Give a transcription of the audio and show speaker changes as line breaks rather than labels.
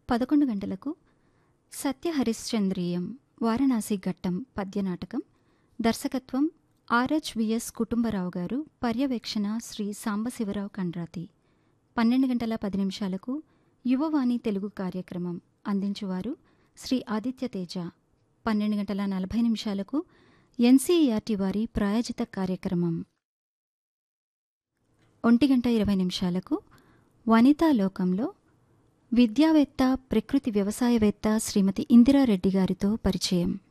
పదకొండు గంటలకు సత్య హరిశ్చంద్రియం వారణాసి ఘట్టం పద్యనాటకం దర్శకత్వం ఆర్హెచ్విఎస్ కుటుంబరావు గారు పర్యవేక్షణ శ్రీ సాంబశివరావు కండ్రాతి పన్నెండు గంటల పది నిమిషాలకు యువవాణి తెలుగు కార్యక్రమం అందించువారు శ్రీ ఆదిత్య తేజ పన్నెండు గంటల నలభై నిమిషాలకు ఎన్సీఈఆర్టీ వారి ప్రాయోజిత కార్యక్రమం ఒంటి గంట ఇరవై నిమిషాలకు వనితా లోకంలో విద్యావేత్త ప్రకృతి వ్యవసాయవేత్త శ్రీమతి ఇందిరారెడ్డి గారితో పరిచయం